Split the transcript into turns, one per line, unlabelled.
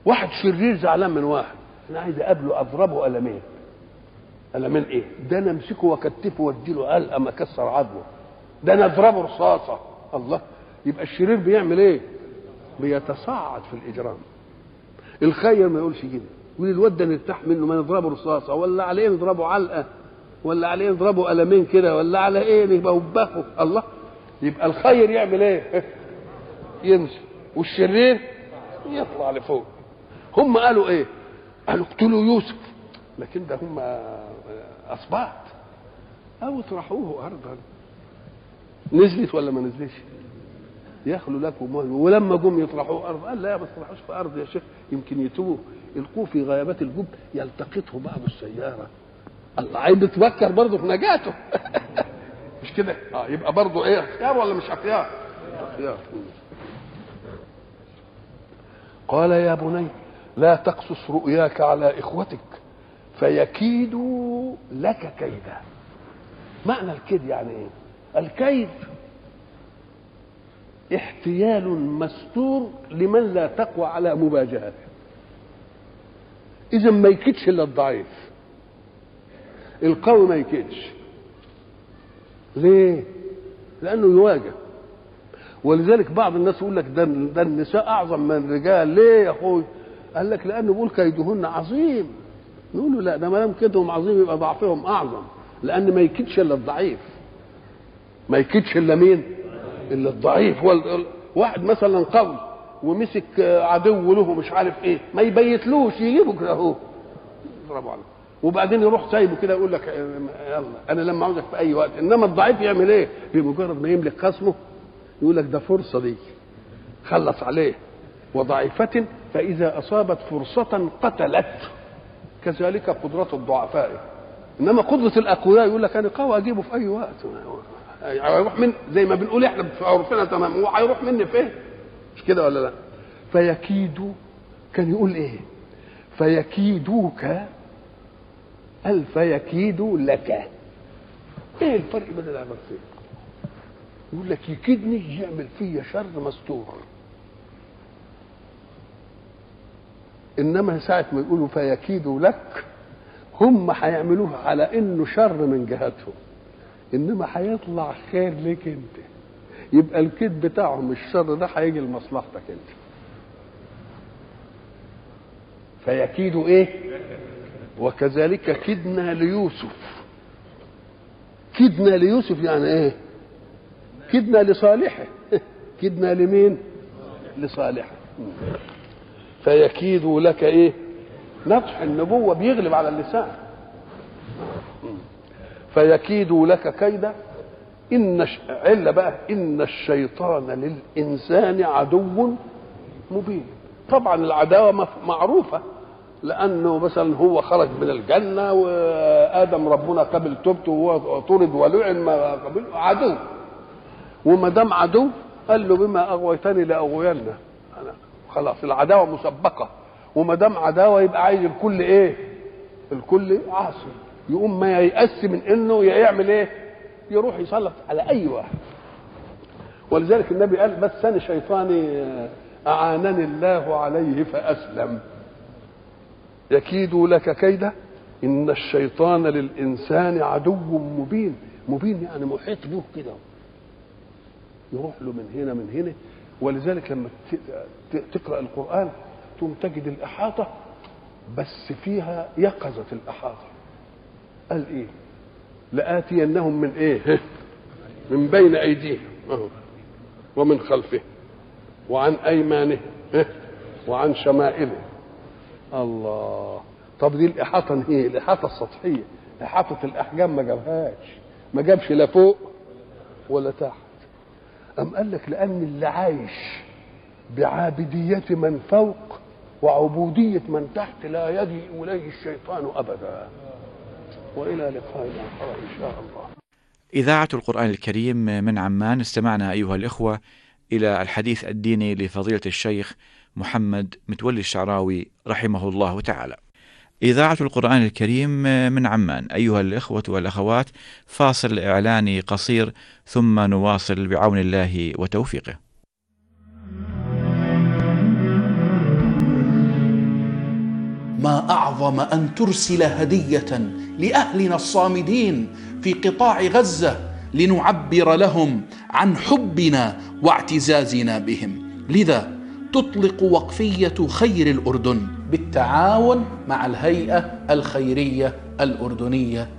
واحد شرير زعلان من واحد انا عايز اقابله اضربه قلمين قلمين ايه ده انا امسكه واكتفه واديله علقه اكسر عظمه ده انا اضربه رصاصه الله يبقى الشرير بيعمل ايه بيتصاعد في الاجرام الخير ما يقولش كده يقول الواد ده نرتاح منه ما نضربه رصاصه ولا عليه نضربه علقه ولا عليه نضربه قلمين كده ولا على ايه نبقى وبخه الله يبقى الخير يعمل ايه ينزل والشرير يطلع لفوق هم قالوا ايه قالوا اقتلوا يوسف لكن ده هم اصبات او اطرحوه ارضا نزلت ولا ما نزلتش يخلو لكم وهن ولما جم يطرحوه ارض قال لا ما تطرحوش في ارض يا شيخ يمكن يتوه القوه في غيابات الجب يلتقطه بعض السياره الله عايز بتفكر برضه في نجاته مش كده اه يبقى برضه ايه اختيار ولا مش اختيار اختيار قال يا بني لا تقصص رؤياك على اخوتك فيكيدوا لك كيدا معنى الكيد يعني ايه الكيد احتيال مستور لمن لا تقوى على مواجهته اذا ما يكيدش الا الضعيف القوي ما يكيدش ليه لانه يواجه ولذلك بعض الناس يقول لك ده, ده النساء اعظم من الرجال ليه يا اخوي قال لك لانه بيقول كيدهن عظيم نقول له لا ده ما دام كيدهم عظيم يبقى ضعفهم اعظم لان ما يكيدش الا الضعيف ما يكيدش الا مين الا الضعيف هو واحد مثلا قوي ومسك عدو له مش عارف ايه ما يبيتلوش يجيبه كده اهو يضربوا عليه وبعدين يروح سايبه كده يقول لك يلا انا لما عاوزك في اي وقت انما الضعيف يعمل ايه بمجرد ما يملك خصمه يقول لك ده فرصه دي خلص عليه وضعيفة فإذا أصابت فرصة قتلت كذلك قدرة الضعفاء إنما قدرة الأقوياء يقول لك أنا قوي أجيبه في أي وقت هيروح من زي ما بنقول احنا في عرفنا تمام هو هيروح مني فين مش كده ولا لا فيكيد كان يقول ايه فيكيدوك قال فيكيد لك ايه الفرق بين العبارتين يقول لك يكيدني يعمل فيا شر مستور انما ساعه ما يقولوا فيكيدوا لك هم هيعملوها على انه شر من جهتهم انما هيطلع خير ليك انت يبقى الكيد بتاعهم الشر ده هيجي لمصلحتك انت فيكيدوا ايه وكذلك كدنا ليوسف كدنا ليوسف يعني ايه كدنا لصالحه كدنا لمين لصالحه فيكيد لك ايه نطح النبوة بيغلب على اللسان فيكيد لك كيدا إن ش... علة بقى إن الشيطان للإنسان عدو مبين طبعا العداوة معروفة لأنه مثلا هو خرج من الجنة وآدم ربنا قبل توبته وهو طرد ولعن ما قبل عدو وما دام عدو قال له بما أغويتني لأغوينه أنا خلاص العداوة مسبقة وما دام عداوة يبقى عايز الكل إيه؟ الكل عاصي يقوم ما ييأس من انه يعمل ايه يروح يسلط على اي واحد ولذلك النبي قال بس انا شيطاني اعانني الله عليه فاسلم يكيد لك كيدا ان الشيطان للانسان عدو مبين مبين يعني محيط به كده يروح له من هنا من هنا ولذلك لما تقرا القران تقوم تجد الاحاطه بس فيها يقظه الاحاطه قال ايه لآتينهم من ايه من بين ايديهم ومن خلفه وعن ايمانه وعن شمائله الله طب دي الاحاطه ايه الاحاطه السطحيه احاطه الاحجام ما جابهاش ما جابش لا فوق ولا تحت ام قال لك لان اللي عايش بعابديه من فوق وعبوديه من تحت لا يجيء اليه الشيطان ابدا والى لقاء اخر ان شاء الله.
إذاعة القرآن الكريم من عمان استمعنا أيها الإخوة إلى الحديث الديني لفضيلة الشيخ محمد متولي الشعراوي رحمه الله تعالى. إذاعة القرآن الكريم من عمان أيها الإخوة والأخوات فاصل إعلاني قصير ثم نواصل بعون الله وتوفيقه.
ما اعظم ان ترسل هديه لاهلنا الصامدين في قطاع غزه لنعبر لهم عن حبنا واعتزازنا بهم لذا تطلق وقفيه خير الاردن بالتعاون مع الهيئه الخيريه الاردنيه